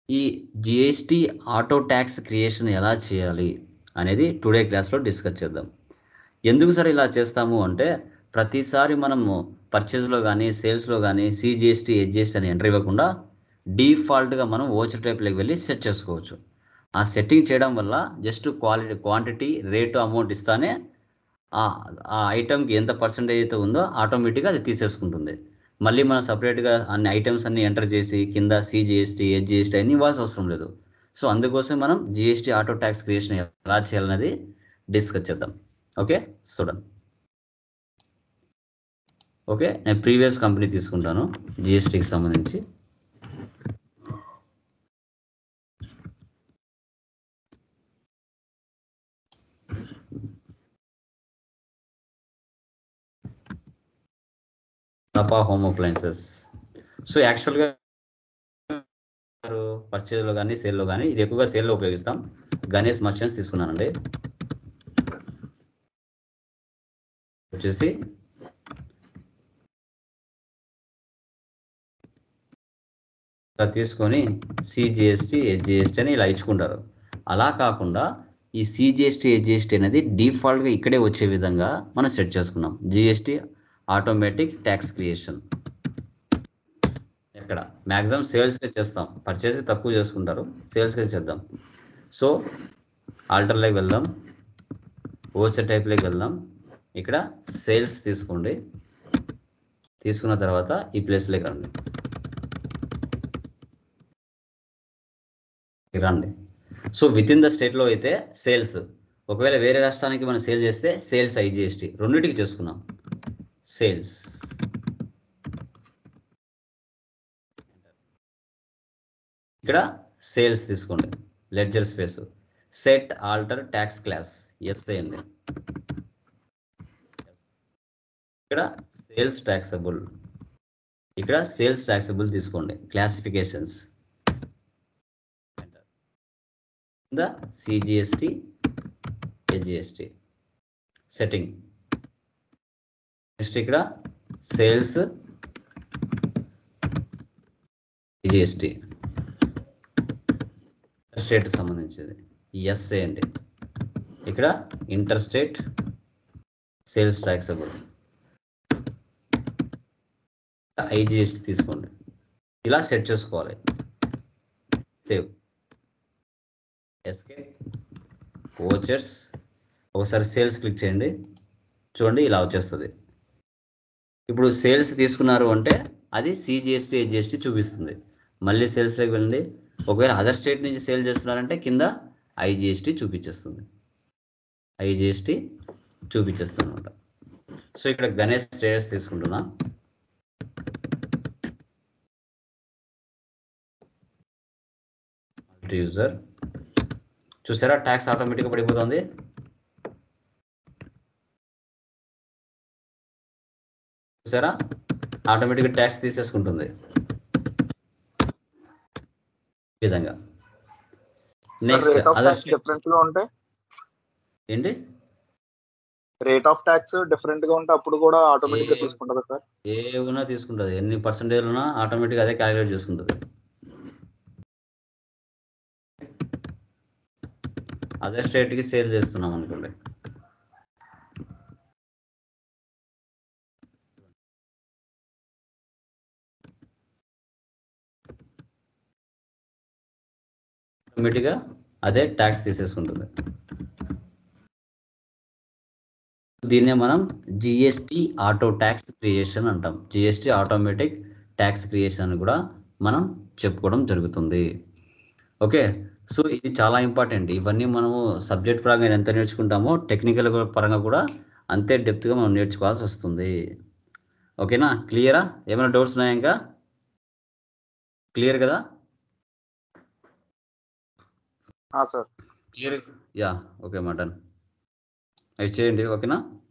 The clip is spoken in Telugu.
ఈ జిఎస్టి ఆటో ట్యాక్స్ క్రియేషన్ ఎలా చేయాలి అనేది టుడే క్లాస్లో డిస్కస్ చేద్దాం ఎందుకు సార్ ఇలా చేస్తాము అంటే ప్రతిసారి మనము పర్చేజ్లో కానీ సేల్స్లో కానీ సిజిఎస్టీ హెచ్జిఎస్టీ అని ఎంటర్ ఇవ్వకుండా డీఫాల్ట్గా మనం ఓచర్ టైప్లోకి వెళ్ళి సెట్ చేసుకోవచ్చు ఆ సెట్టింగ్ చేయడం వల్ల just quality quantity rate amount ఇస్తానే ఆ ఆ ఐటమ్కి ఎంత పర్సంటేజ్ అయితే ఉందో ఆటోమేటిక్గా అది తీసేసుకుంటుంది మళ్ళీ మనం సపరేట్గా అన్ని ఐటమ్స్ అన్ని ఎంటర్ చేసి కింద సిజిఎస్టీ హెచ్జిఎస్టీ అన్ని ఇవ్వాల్సిన అవసరం లేదు సో అందుకోసం మనం జిఎస్టీ ఆటో ట్యాక్స్ క్రియేషన్ ఎలా చేయాలనేది డిస్కస్ చేద్దాం ఓకే చూడండి ఓకే నేను ప్రీవియస్ కంపెనీ తీసుకుంటాను జిఎస్టీకి సంబంధించి నపా హోమ్ అప్లయన్సెస్ సో యాక్చువల్గా పర్చేజ్లో కానీ సేల్లో కానీ ఇది ఎక్కువగా సేల్లో ఉపయోగిస్తాం గణేష్ మర్చెంట్స్ తీసుకున్నానండి వచ్చేసి ఇలా తీసుకొని సిజిఎస్టీ హెచ్జిఎస్టీ అని ఇలా ఇచ్చుకుంటారు అలా కాకుండా ఈ సిజిఎస్టీ హెచ్జిఎస్టీ అనేది డిఫాల్ట్గా ఇక్కడే వచ్చే విధంగా మనం సెట్ చేసుకున్నాం జిఎస్టీ ఆటోమేటిక్ ట్యాక్స్ క్రియేషన్ ఎక్కడ మ్యాక్సిమం సేల్స్కే చేస్తాం పర్చేస్కి తక్కువ చేసుకుంటారు సేల్స్కే చేద్దాం సో ఆల్టర్లోకి వెళ్దాం ఓచర్ టైప్లోకి వెళ్దాం ఇక్కడ సేల్స్ తీసుకోండి తీసుకున్న తర్వాత ఈ ప్లేస్లోకి రండి రండి సో విత్ ఇన్ ద స్టేట్లో అయితే సేల్స్ ఒకవేళ వేరే రాష్ట్రానికి మనం సేల్ చేస్తే సేల్స్ ఐజిఎస్టీ రెండింటికి చేసుకున్నాం సేల్స్ ఇక్కడ సేల్స్ తీసుకోండి ledger space set alter tax class yes చేయండి ఇక్కడ సేల్స్ ట్యాక్సబుల్ ఇక్కడ సేల్స్ ట్యాక్సబుల్ తీసుకోండి classifications the CGST HGST setting next ఇక్కడ సేల్స్ జిఎస్టి స్టేట్ సంబంధించింది ఎస్ అండి ఇక్కడ inter state sales taxable IGST తీసుకోండి ఇలా సెట్ చేసుకోవాలి సేవ్ ఎస్కే ఓచర్స్ ఒకసారి సేల్స్ క్లిక్ చేయండి చూడండి ఇలా వచ్చేస్తుంది ఇప్పుడు సేల్స్ తీసుకున్నారు అంటే అది సిజిఎస్టీ హెచ్జిఎస్టీ చూపిస్తుంది మళ్ళీ సేల్స్లోకి వెళ్ళండి ఒకవేళ అదర్ స్టేట్ నుంచి సేల్ చేస్తున్నారంటే కింద ఐజిఎస్టీ చూపించేస్తుంది ఐజిఎస్టీ చూపించేస్తుంది అనమాట సో ఇక్కడ గణేష్ స్టేటస్ తీసుకుంటున్నా యూజర్ చూసారా ట్యాక్స్ ఆటోమేటిక్గా పడిపోతుంది చూసారా ఆటోమేటిక్గా ట్యాక్స్ తీసేసుకుంటుంది ఈ విధంగా next rate of other tax different గా ఉంటే ఏంటి రేట్ ఆఫ్ ట్యాక్స్ డిఫరెంట్ గా ఉంటే అప్పుడు కూడా ఆటోమేటిక్ గా ఏ- తీసుకుంటారా సార్ ఏ ఉన్నా తీసుకుంటుంది ఎన్ని పర్సెంటేజ్ ఉన్నా ఆటోమేటిక్గా అదే క్యాలిక్యులేట్ చేసుకుంటుంది అదే స్టేట్కి సేల్ చేస్తున్నాం అనుకోండి ఆటోమేటిక్గా అదే ట్యాక్స్ తీసేసుకుంటుంది దీన్నే మనం జిఎస్టి ఆటో ట్యాక్స్ క్రియేషన్ అంటాం జిఎస్టి ఆటోమేటిక్ ట్యాక్స్ క్రియేషన్ అని కూడా మనం చెప్పుకోవడం జరుగుతుంది ఓకే సో ఇది చాలా ఇంపార్టెంట్ ఇవన్నీ మనము సబ్జెక్ట్ పరంగా ఎంత నేర్చుకుంటామో టెక్నికల్ పరంగా కూడా అంతే డెప్త్గా మనం నేర్చుకోవాల్సి వస్తుంది ఓకేనా క్లియరా ఏమైనా డౌట్స్ ఉన్నాయా ఇంకా క్లియర్ కదా ఆ sir clear ya okay mutton అవి చేయండి ఓకేనా